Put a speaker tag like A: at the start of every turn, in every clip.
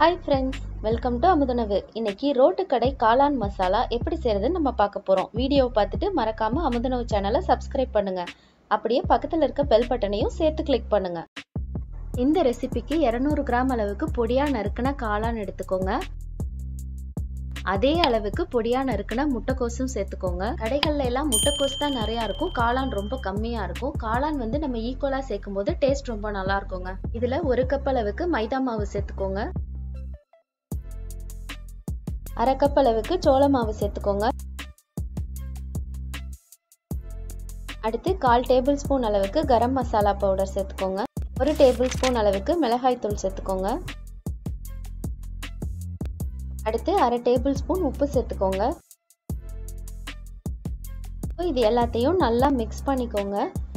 A: hi friends welcome to Amuthunavu இன்னைக்கு road கடை காளான் மசாலா எப்படி செய்யறதுன்னு நம்ம பார்க்க போறோம் வீடியோவை பார்த்துட்டு மறக்காம அமுதுணவு சேனலை சப்ஸ்கிரைப் பண்ணுங்க அப்படியே பக்கத்தில் இருக்க பெல் பட்டனையும் சேர்த்து கிளிக் பண்ணுங்க இந்த ரெசிபிக்கு இரநூறு கிராம் அளவுக்கு பொடியா நறுக்கின காளான் எடுத்துக்கோங்க அதே அளவுக்கு பொடியா நறுக்கின முட்டைக்கோஸும் சேர்த்துக்கோங்க கடைகள்ல எல்லாம் முட்டைக்கோஸ் தான் நிறைய இருக்கும் காளான் ரொம்ப கம்மியா இருக்கும் காளான் வந்து நம்ம ஈக்குவலா சேர்க்கும் போது டேஸ்ட் ரொம்ப நல்லா இருக்குங்க இதுல ஒரு கப் அளவுக்கு மைதா மாவு சேர்த்துக்கோங்க அரை கப் அளவுக்கு சோள மாவு சேர்த்துக்கோங்க அடுத்து கால் டேபிள் ஸ்பூன் அளவுக்கு கரம் மசாலா பவுடர் சேர்த்துக்கோங்க ஒரு டேபிள் ஸ்பூன் அளவுக்கு மிளகாய் தூள் சேர்த்துக்கோங்க அடுத்து அரை டேபிள் ஸ்பூன் உப்பு சேர்த்துக்கோங்க இது எல்லாத்தையும் நல்லா மிக்ஸ் பண்ணிக்கோங்க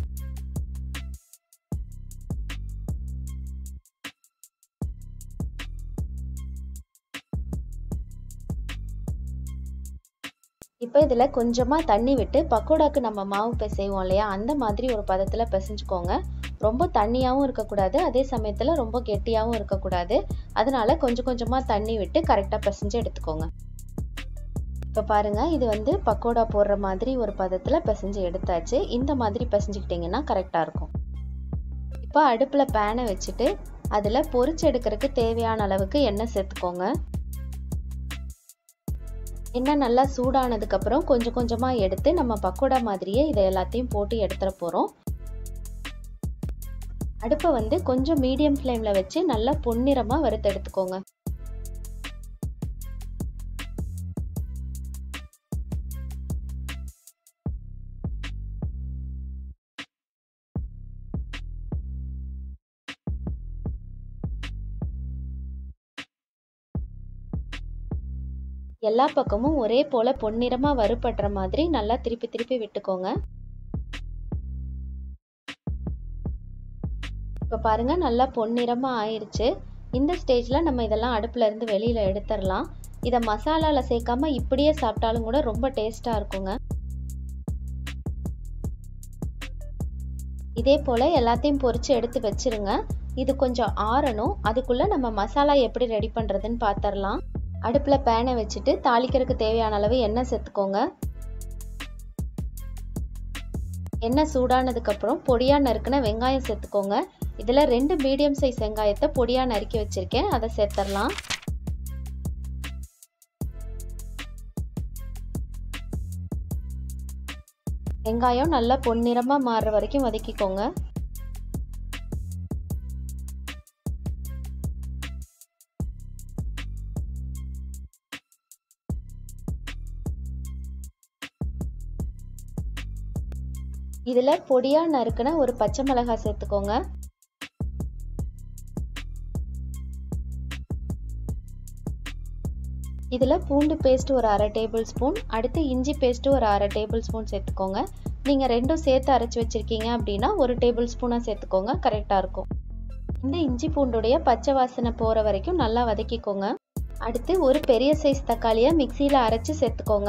A: இப்போ இதில் கொஞ்சமாக தண்ணி விட்டு பக்கோடாக்கு நம்ம மாவு பிசைவோம் இல்லையா அந்த மாதிரி ஒரு பதத்தில் பிசைஞ்சுக்கோங்க ரொம்ப தண்ணியாகவும் இருக்கக்கூடாது அதே சமயத்தில் ரொம்ப கெட்டியாகவும் இருக்கக்கூடாது அதனால கொஞ்சம் கொஞ்சமாக தண்ணி விட்டு கரெக்டாக பிசைஞ்சு எடுத்துக்கோங்க இப்போ பாருங்கள் இது வந்து பக்கோடா போடுற மாதிரி ஒரு பதத்தில் பிசைஞ்சு எடுத்தாச்சு இந்த மாதிரி பிசைஞ்சுக்கிட்டிங்கன்னா கரெக்டாக இருக்கும் இப்போ அடுப்பில் பேனை வச்சுட்டு அதில் பொரிச்சு எடுக்கிறதுக்கு தேவையான அளவுக்கு எண்ணெய் சேர்த்துக்கோங்க எண்ணெய் நல்லா சூடானதுக்கப்புறம் கொஞ்சம் கொஞ்சமாக எடுத்து நம்ம பக்கோடா மாதிரியே இதை எல்லாத்தையும் போட்டு எடுத்துட போகிறோம் அடுப்பை வந்து கொஞ்சம் மீடியம் ஃப்ளேமில் வச்சு நல்லா பொன்னிறமாக வறுத்து எடுத்துக்கோங்க எல்லா பக்கமும் ஒரே போல பொன்னிறமாக வறுபடுற மாதிரி நல்லா திருப்பி திருப்பி விட்டுக்கோங்க இப்போ பாருங்க நல்லா பொன்னிறமாக ஆயிடுச்சு இந்த ஸ்டேஜில் நம்ம இதெல்லாம் அடுப்பில் இருந்து வெளியில் எடுத்துடலாம் இதை மசாலாவில் சேர்க்காம இப்படியே சாப்பிட்டாலும் கூட ரொம்ப டேஸ்ட்டாக இருக்குங்க இதே போல் எல்லாத்தையும் பொறிச்சு எடுத்து வச்சிருங்க இது கொஞ்சம் ஆறணும் அதுக்குள்ளே நம்ம மசாலா எப்படி ரெடி பண்ணுறதுன்னு பார்த்துடலாம் அடுப்பில் பேனை வச்சுட்டு தாளிக்கிறதுக்கு தேவையான அளவு எண்ணெய் சேர்த்துக்கோங்க எண்ணெய் சூடானதுக்கப்புறம் பொடியாக நறுக்கின வெங்காயம் சேர்த்துக்கோங்க இதில் ரெண்டு மீடியம் சைஸ் வெங்காயத்தை பொடியாக நறுக்கி வச்சுருக்கேன் அதை சேர்த்துடலாம் வெங்காயம் நல்லா பொன்னிறமாக மாறுற வரைக்கும் வதக்கிக்கோங்க இதில் பொடியாக நறுக்கின ஒரு பச்சை மிளகாய் சேர்த்துக்கோங்க இதில் பூண்டு பேஸ்ட் ஒரு அரை டேபிள் ஸ்பூன் அடுத்து இஞ்சி பேஸ்ட்டு ஒரு அரை டேபிள் ஸ்பூன் சேர்த்துக்கோங்க நீங்கள் ரெண்டும் சேர்த்து அரைச்சி வச்சுருக்கீங்க அப்படின்னா ஒரு டேபிள் ஸ்பூனாக சேர்த்துக்கோங்க கரெக்டாக இருக்கும் இந்த இஞ்சி பூண்டுடைய பச்சை வாசனை போகிற வரைக்கும் நல்லா வதக்கிக்கோங்க அடுத்து ஒரு பெரிய சைஸ் தக்காளியை மிக்சியில் அரைச்சி சேர்த்துக்கோங்க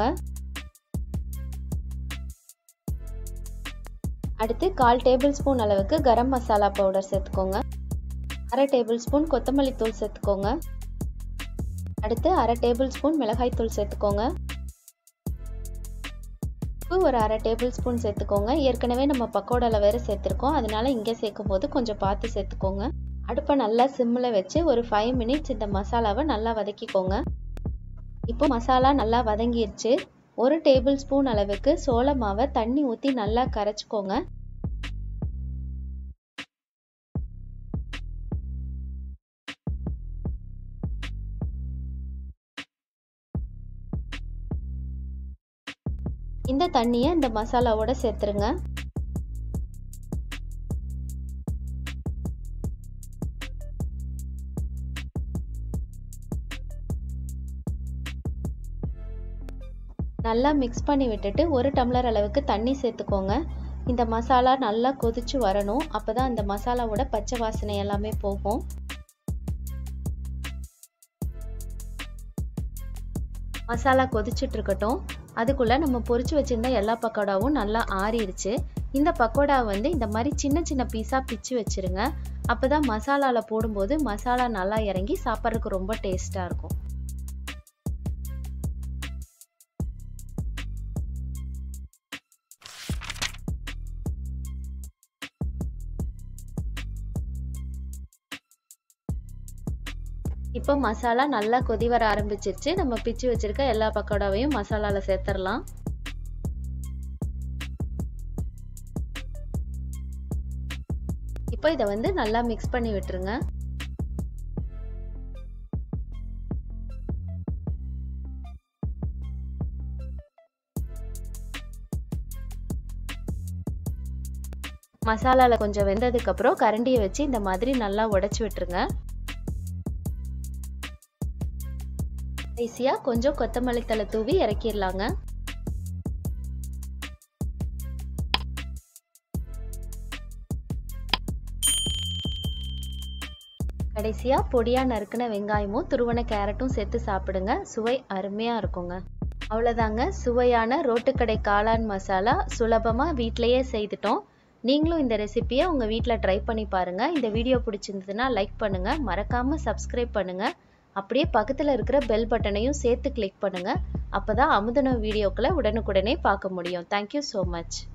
A: அடுத்து கால் டேபிள் ஸ்பூன் அளவுக்கு கரம் மசாலா பவுடர் சேர்த்துக்கோங்க அரை டேபிள் ஸ்பூன் கொத்தமல்லி தூள் சேர்த்துக்கோங்க அடுத்து அரை டேபிள் ஸ்பூன் மிளகாய் தூள் சேர்த்துக்கோங்க உப்பு ஒரு அரை டேபிள் ஸ்பூன் சேர்த்துக்கோங்க ஏற்கனவே நம்ம பக்கோடாவில் வேறு சேர்த்துருக்கோம் அதனால இங்கே சேர்க்கும் போது கொஞ்சம் பார்த்து சேர்த்துக்கோங்க அடுப்பை நல்லா சிம்மில் வச்சு ஒரு ஃபைவ் மினிட்ஸ் இந்த மசாலாவை நல்லா வதக்கிக்கோங்க இப்போ மசாலா நல்லா வதங்கிருச்சு ஒரு டேபிள் ஸ்பூன் அளவுக்கு சோள மாவை தண்ணி ஊற்றி நல்லா கரைச்சிக்கோங்க இந்த தண்ணியை இந்த மசாலாவோட சேர்த்துருங்க நல்லா மிக்ஸ் பண்ணி விட்டுட்டு ஒரு டம்ளர் அளவுக்கு தண்ணி சேர்த்துக்கோங்க இந்த மசாலா நல்லா கொதிச்சு வரணும் அப்போ தான் அந்த மசாலாவோட பச்சை வாசனை எல்லாமே போகும் மசாலா கொதிச்சுட்டு இருக்கட்டும் அதுக்குள்ளே நம்ம பொரிச்சு வச்சுருந்த எல்லா பக்கோடாவும் நல்லா ஆறிடுச்சு இந்த பக்கோடா வந்து இந்த மாதிரி சின்ன சின்ன பீஸாக பிச்சு வச்சுருங்க அப்போ தான் மசாலாவில் போடும்போது மசாலா நல்லா இறங்கி சாப்பிட்றதுக்கு ரொம்ப டேஸ்ட்டாக இருக்கும் இப்போ மசாலா நல்லா கொதி வர ஆரம்பிச்சிருச்சு நம்ம பிச்சு வச்சிருக்க எல்லா பக்கோடாவையும் மசாலாவில் சேர்த்துடலாம் இப்போ இதை வந்து நல்லா மிக்ஸ் பண்ணி விட்டுருங்க மசாலாவில் கொஞ்சம் வெந்ததுக்கப்புறம் கரண்டியை வச்சு இந்த மாதிரி நல்லா உடச்சி விட்டுருங்க கடைசியாக கொஞ்சம் கொத்தமல்லி தலை தூவி இறக்கிடலாங்க கடைசியாக பொடியாக நறுக்கின வெங்காயமும் துருவன கேரட்டும் சேர்த்து சாப்பிடுங்க சுவை அருமையாக இருக்குங்க அவ்வளோதாங்க சுவையான ரோட்டுக்கடை காளான் மசாலா சுலபமாக வீட்டிலையே செய்துட்டோம் நீங்களும் இந்த ரெசிப்பியை உங்கள் வீட்டில் ட்ரை பண்ணி பாருங்கள் இந்த வீடியோ பிடிச்சிருந்ததுன்னா லைக் பண்ணுங்கள் மறக்காமல் சப்ஸ்கிரைப் பண்ணுங்கள் அப்படியே பக்கத்தில் இருக்கிற பெல் பட்டனையும் சேர்த்து கிளிக் பண்ணுங்கள் அப்போ தான் அமுதன வீடியோக்களை உடனுக்குடனே பார்க்க முடியும் தேங்க்யூ ஸோ மச்